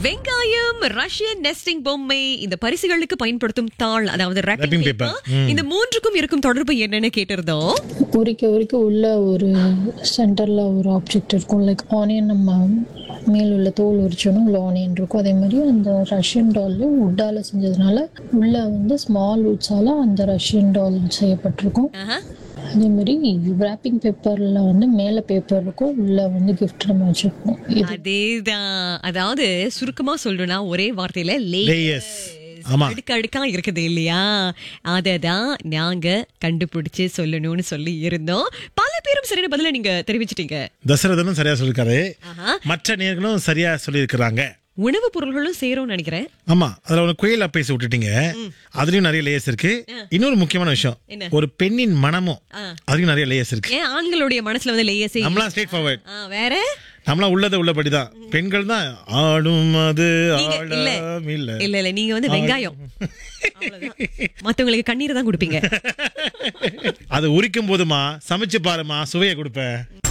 வெங்காயம் Russian nesting பொம்மை இந்த பரிசுகளுக்கு பயன்படுத்தும் தாள் அதாவது wrapping Wrapping paper. paper. ம். இந்த மூன்றுக்கும் இருக்கும் தொடர்பு என்னன்னு கேட்டிருந்தோம் உரிக்க உரிக்க உள்ள ஒரு சென்டரில் ஒரு ஆப்ஜெக்ட் இருக்கும் லைக் ஆனியன் நம்ம மேல் உள்ள தோல் உரிச்சோன்னா உள்ள ஆனியன் இருக்கும் அதே மாதிரி அந்த ரஷ்யன் டால் உட்டால் செஞ்சதுனால உள்ள வந்து ஸ்மால் உட்ஸால் அந்த ரஷ்யன் டால் செய்யப்பட்டிருக்கும் ஆஹா. அதே மாதிரி ரேப்பிங் பேப்பரில் வந்து மேலே பேப்பர் இருக்கும் உள்ள வந்து கிஃப்ட் நம்ம வச்சுருப்போம் இது அதேதான் அதாவது சுருக்கமா சொல்லணும்னா ஒரே வார்த்தையில லேயர்ஸ் லேயர்ஸ் ஆமா அடுக்கு அடுக்கா இருக்குது இல்லையா அததான் நாங்க கண்டுபிடிச்சு சொல்லணும்னு சொல்லி இருந்தோம் பல பேரும் சரியான பதில நீங்க தெரிவிச்சிட்டீங்க தசரதனும் சரியா சொல்லியிருக்காரு ஆஹா. மற்ற நேர்களும் சரியா சொல்லியிருக்கிறாங்க உணவுப் பொருள்களும் சேரும்னு நினைக்கிறேன் ஆமா அதுல ஒரு குயில் பேசி விட்டுட்டீங்க அதுலயும் நிறைய லேயர்ஸ் இருக்கு இன்னொரு முக்கியமான விஷயம் என்ன? ஒரு பெண்ணின் மனமும் அதுலயும் நிறைய லேயர்ஸ் இருக்கு ஏன் ஆண்களுடைய மனசுல வந்து லேயர்ஸே நம்மளாம் ஸ்ட்ரெயிட் ஃபார்வர்ட் ஆ, வேற நம்மளாம் உள்ளத உள்ளபடிதான் பெண்கள் தான் ஆடும் அது நீங்க இல்ல ஆடாம் இல்ல இல்ல இல்ல நீங்க வந்து வெங்காயம் அவ்வளவுதான். மத்தவங்களுக்கு கண்ணீர் தான் கொடுப்பீங்க அது உரிக்கும் போதுமா சமைச்சு பாருமா சுவையை கொடுப்பேன்